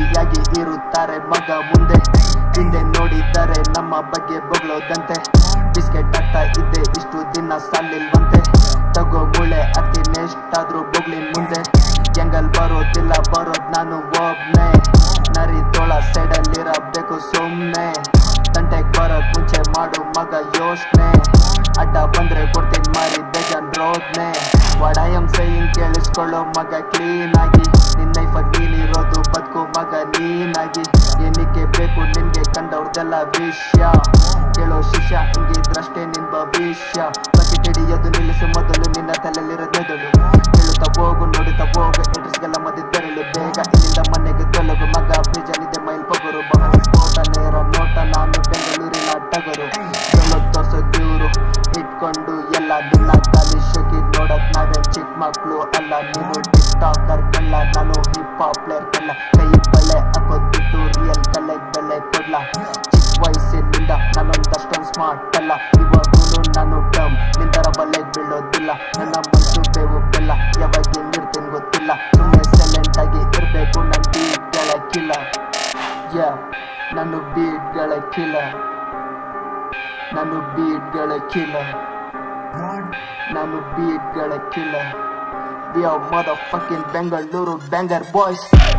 ಖುಷಿಯಾಗಿ ಇರುತ್ತಾರೆ ಮಗ ಮುಂದೆ ಹಿಂದೆ ನೋಡಿದ್ದಾರೆ ನಮ್ಮ ಬಗ್ಗೆ ಬೊಗಳೋದಂತೆ ಬಿಸ್ಕೆಟ್ ಆಗ್ತಾ ಇದ್ದೆ ಇಷ್ಟು ದಿನ ಸಾಲಿಲ್ವಂತೆ ತಗೋ ಮುಳೆ ಅತಿ ನೆಷ್ಟಾದ್ರೂ ಬೊಗ್ಲಿನ್ ಮುಂದೆ ಎಂಗಲ್ ಬರೋದಿಲ್ಲ ಬರೋದ್ ನಾನು ಒಬ್ನೇ ನರಿ ತೋಳ ಸೈಡಲ್ಲಿರಬೇಕು ಸುಮ್ನೆ ತಂಟೆಗ್ ಬರೋಕ್ ಮುಂಚೆ ಮಾಡು ಮಗ ಯೋಚ್ನೆ ಅಡ್ಡ ಬಂದ್ರೆ ಕೊಡ್ತೀನಿ ಮಾರಿ ಬೇಜಾನ್ ರೋದ್ನೆ ವಡಾಯಂ ಸೈನ್ ಕೇಳಿಸ್ಕೊಳ್ಳೋ ಮಗ ಕ್ಲೀನ್ ಆಗಿ ನಿನ್ನ ಲೈಫ್ ನೀನಿರೋದು ಬದುಕು ಮಗ ನೀನಾಗಿ ಏನಕ್ಕೆ ಬೇಕು ನಿನ್ಗೆ ಕಂಡವ್ರದೆಲ್ಲ ವಿಷಯ ಕೇಳೋ ಶಿಷ್ಯ ಹಿಂಗಿದ್ರಷ್ಟೇ ನಿನ್ ಭವಿಷ್ಯ ಬಕೆಟ್ ಹಿಡಿಯೋದು ನಿಲ್ಲಿಸು ಮೊದಲು ನಿನ್ನ ತಲೆಯಲ್ಲಿರೋದ್ ಮೆದುಳು ಹೇಳುತ್ತಾ ಹೋಗು ನೋಡುತ್ತಾ ಹೋಗು ಎಡ್ರೆಸ್ಗೆಲ್ಲ ಮದ್ದಿದ್ದರಲು ಬೇಗ ಇಲ್ಲಿಂದ ಮನೆಗೆ ತೊಲಗು ಮಗ ಬ್ರಿಜನಿದೆ ಮೈಲ್ ಪಗುರು ಬಹಳ ಸ್ಫೋಟ ನೇರ ನೋಟ ನಾನು ಬೆಂಗಳೂರಿನ ಟಗರು ಚಲೋ ತೋರ್ಸೋ ದೇವ್ರು ಇಟ್ಕೊಂಡು ಎಲ್ಲ ನಿನ್ನ ಖಾಲಿ ಶೋಕಿ ನೋಡಕ್ ನಾವೇನ್ ಚಿಕ್ಕ ಮಕ್ಳು ಅಲ್ಲ ನೀನು ಟಿಕ್ಟಾಕರ್ ಕಳ್ಳ ನಾನು ಹಿಪ್ ಹಾಪ್ ಪ್ಲೇಯರ್ ಕಳ್ಳ ಕೈ ಬಳೆ ಹಾಕೋದ್ ಬಿಟ್ಟು ರಿಯಲ್ ಕಲೆಗ್ ಬೆಲೆ ಕೊಡ್ಲ ಚಿಕ್ಕ ವಯಸ್ಸಿನಿಂದ ನಾನೊಂದಷ್ಟೊಂದು ಸ್ಮಾರ್ಟ್ ಅಲ್ಲ ಇವಾಗೂನು ನಾನು ಡಮ್ ನಿಂತರ ಬಲೆಗ್ ಬೀಳೋದಿಲ್ಲ ನನ್ನ ಮನ್ಸು ಬೇವು ಬೆಲ್ಲ ಯಾವಾಗ ಹೆಂಗಿರ್ತೀನಿ ಗೊತ್ತಿಲ್ಲ ಸುಮ್ಮನೆ ಸೈಲೆಂಟ್ ಆಗಿ ಇರ್ಬೇಕು ನನ್ ಬೀಟ್ಗಳ ಕಿಲ್ಲ ಯಾ ನಾನು ಬೀಟ್ಗಳ ಕಿಲ್ಲ ನಾನು ಬೀಟ್ಗಳ ಕಿಲ್ಲ ನಾನು ಬೀಟ್ಗಳ ಕಿಲ್ಲ we are mother fucking Bengaluru banger boys